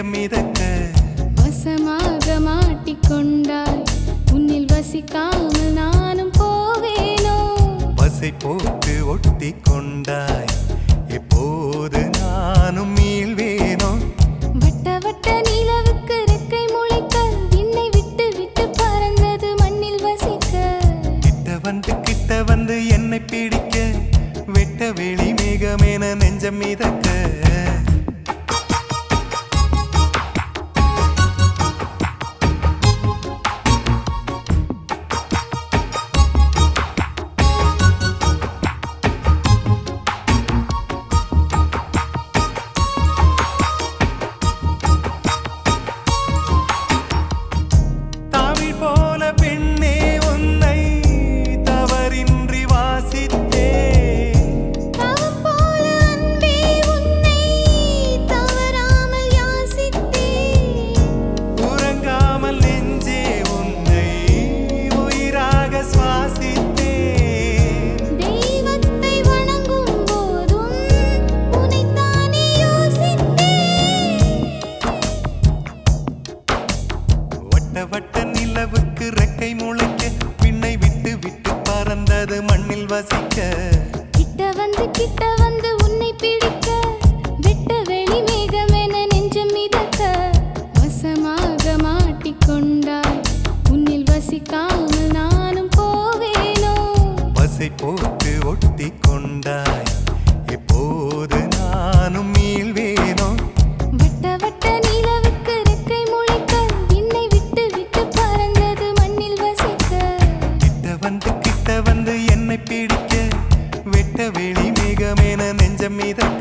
நெஞ்சம் மிதக்க வசமாக மாட்டிக்கொண்டாய் உன்னில் வசிக்காமல் நானும் போவேனோ பசை போட்டு ஒட்டி கொண்டாய் எப்போது நானும் மீள்வேனோ வட்ட வட்ட நிலவுக்கு ரெக்கை முளைக்க விண்ணை விட்டு விட்டு பறந்தது மண்ணில் வசிக்க கிட்ட வந்து கிட்ட வந்து என்னை பிடிக்க வெட்ட வெளி மேகமேன நெஞ்சம் மிதக்க தமிழ் போல பெண்ணே உன்னை தவறின்றி வாசித்தேன் தவம் போல அன்பே உன்னை தவறாமல் யாசித்தேன் உறங்காமல் நெஞ்சே உன்னை உயிராக சுவாசித்தேன் தெய்வத்தை வணங்கும் போதும் உன்னைத்தானே யோசித்தேன் வட்ட வட்ட நிலவுக்கு ரெக்கை முளைக்க விண்ணை விட்டு விட்டு பறந்தது மண்ணில் வசிக்க கிட்ட வந்து கிட்ட வந்து உன்னை பிடிக்க வெட்ட வெளி மேகமென நெஞ்சம் மிதக்க வசமாக மாட்டிக்கொண்டாய் உன்னில் வசிக்காமல் நானும் போவேனோ பசை போட்டு ஒட்டி கொண்டாய் எப்போது நானும் மீள்வேனோ வட்ட வட்ட நிலவுக்கு ரெக்கை முளைக்க விண்ணை விட்டு விட்டு பறந்தது மண்ணில் வசிக்க கிட்ட வந்து கிட்ட வந்து என்னை பிடிக்க வெட்ட வெளி மேகமேன நெஞ்சம் மிதக்க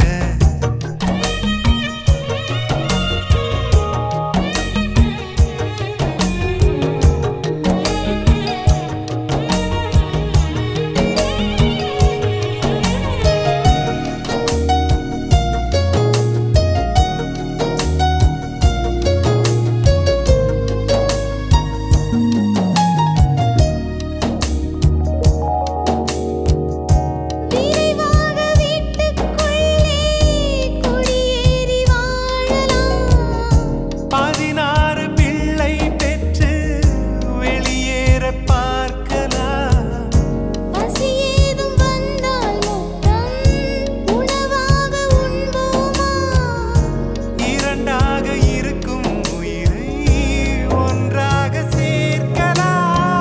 விரைவாக வீட்டுக்குள்ளே குடியேறி வாழலாம் பதினாறு பிள்ளை பெற்று வெளியேற பார்க்கலாம் பசி ஏதும் வந்தால் மொத்தம் உணவாக உண்போமா இரண்டாக இருக்கும் உயிரை ஒன்றாக சேர்க்கலாம்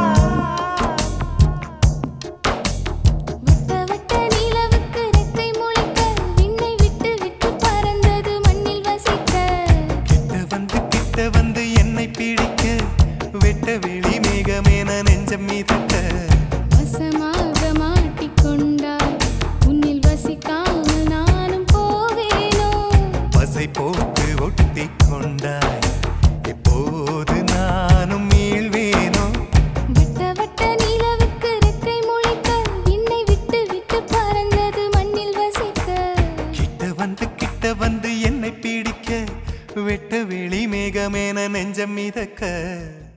வட்ட வட்ட நிலவுக்கு ரெக்கை முளைக்க விண்ணை விட்டு விட்டு பறந்தது மண்ணில் வசிக்க கிட்ட வந்து கிட்ட வந்து என்னை பிடிக்க வெட்ட வெளி மேகமேன நெஞ்சம் மிதக்க வசமாக மாட்டிக்கொண்டாய் உன்னில் வசிக்காமல் நானும் போவேனோ பசை போட்டு ஒட்டி கொண்டாய் எப்போது நானும் மீள்வேனோ வட்ட வட்ட நிலவுக்கு ரெக்கை முளைக்க விண்ணை விட்டு விட்டு பறந்தது மண்ணில் வசிக்க கிட்ட வந்து கிட்ட வந்து என்னை பிடிக்க வெட்ட வெளி மேகமேன நெஞ்சம் மிதக்க